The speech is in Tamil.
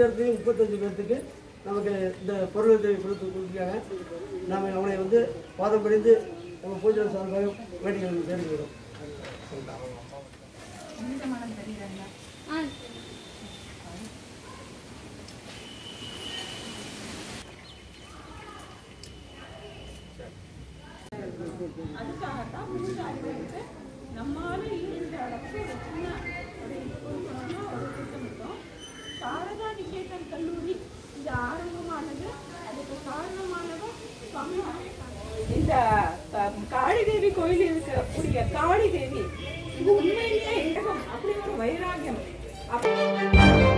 இடத்துலையும் முப்பத்தஞ்சு பேர்த்துக்கு நமக்கு இந்த பொருள் உதவி கொடுத்து கொடுத்துருக்காங்க நாம் அவனை வந்து பாதம் படிந்து நம்ம பூஜை சார்பாக வேண்டிகள் தெரிவிக்கிறோம் அதுக்காகத்தான் மூன்றாவது வகுப்பு நம்மால இயன்ற அளவுக்கு ஒரு சின்ன ஒரு கொடுக்கணும்னு ஒரு திட்டமிட்டோம் சாரதா நிகேதன் கல்லூரி இது ஆரம்பமானது அதுக்கு காரணமானதும் சுவாமி இந்த அஹ், காளிதேவி கோயில் இருக்கக்கூடிய காளிதேவி இது உண்மையிலேயே எங்ககம் அப்படி ஒரு வைராகியம் அப்ப